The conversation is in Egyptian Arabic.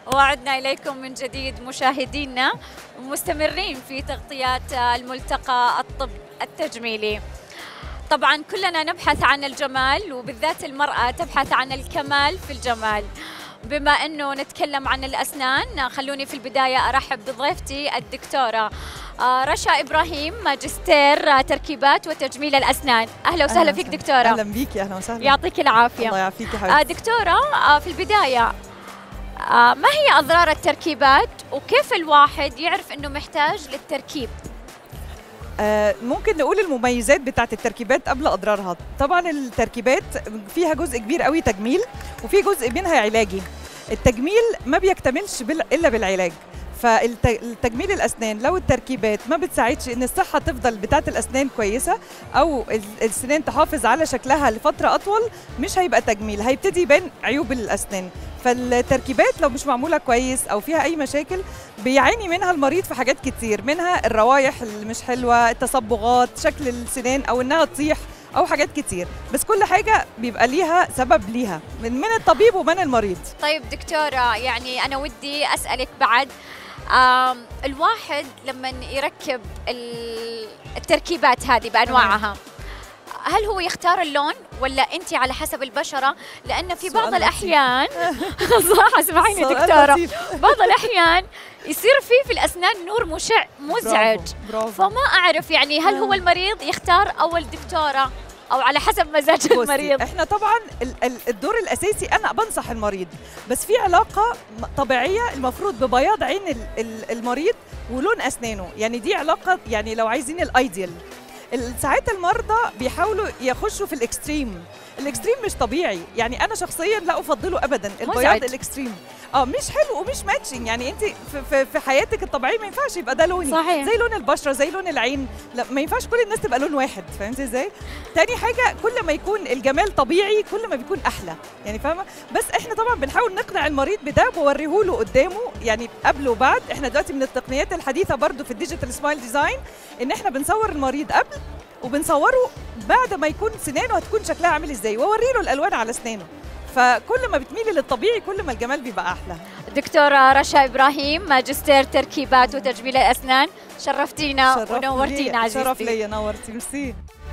وعدنا إليكم من جديد مشاهدينا ومستمرين في تغطيات الملتقى الطب التجميلي طبعا كلنا نبحث عن الجمال وبالذات المرأة تبحث عن الكمال في الجمال بما أنه نتكلم عن الأسنان خلوني في البداية أرحب بضيفتي الدكتورة آه، رشا إبراهيم ماجستير تركيبات وتجميل الأسنان أهلا وسهلا فيك دكتورة اهلا بيكي اهلا وسهلا يعطيك العافية الله يعافيكي آه، حبيبتي دكتورة آه، في البداية آه، ما هي أضرار التركيبات وكيف الواحد يعرف أنه محتاج للتركيب آه ممكن نقول المميزات بتاعت التركيبات قبل اضرارها طبعا التركيبات فيها جزء كبير قوي تجميل وفي جزء منها علاجي التجميل ما بيكتملش بال... الا بالعلاج فالتجميل الاسنان لو التركيبات ما بتساعدش ان الصحه تفضل بتاعه الاسنان كويسه او ال- السنان تحافظ على شكلها لفتره اطول مش هيبقى تجميل هيبتدي يبان عيوب الاسنان فالتركيبات لو مش معموله كويس او فيها اي مشاكل بيعاني منها المريض في حاجات كتير منها الروايح اللي مش حلوه التصبغات شكل السنان او انها تطيح او حاجات كتير بس كل حاجه بيبقى ليها سبب ليها من من الطبيب ومن المريض طيب دكتورة يعني أنا ودي أسألك بعد آم، الواحد لما يركب ال- التركيبات هذه بأنواعها هل هو يختار اللون ولا أنت على حسب البشرة لأن في بعض سؤال لطيف. الأحيان صح اسمعيني سؤال دكتورة لطيف. بعض الأحيان يصير في في الأسنان نور مشع مزعج برافو, برافو. فما أعرف يعني هل هو آه. المريض يختار أو الدكتورة أو على حسب مزاج بصي، المريض احنا طبعا ال- ال- الدور الاساسي انا بنصح المريض بس في علاقه م- طبيعيه المفروض ببياض عين ال- ال- المريض ولون اسنانه يعني دي علاقه يعني لو عايزين الايديال ال- ساعات المرضى بيحاولوا يخشوا في الاكستريم الاكستريم مش طبيعي يعني انا شخصيا لا افضله ابدا مزعج. البياض الاكستريم اه مش حلو ومش ماتشنج يعني انت في, في, في حياتك الطبيعيه ما ينفعش يبقى ده لوني صحيح. زي لون البشره زي لون العين لا ما ينفعش كل الناس تبقى لون واحد فهمتي ازاي تاني حاجه كل ما يكون الجمال طبيعي كل ما بيكون احلى يعني فاهمه بس احنا طبعا بنحاول نقنع المريض بده بوريه له قدامه يعني قبل وبعد احنا دلوقتي من التقنيات الحديثه برضو في الديجيتال سمايل ديزاين ان احنا بنصور المريض قبل وبنصوره بعد ما يكون سنانه هتكون شكلها عامل ازاي واوري له الالوان على اسنانه فكل ما بتميلي للطبيعي كل ما الجمال بيبقى احلى دكتورة رشا إبراهيم ماجستير تركيبات وتجميل الأسنان شرفتينا شرف ونورتينا ليا- شرف عزيزتي ليا نورتي ميرسي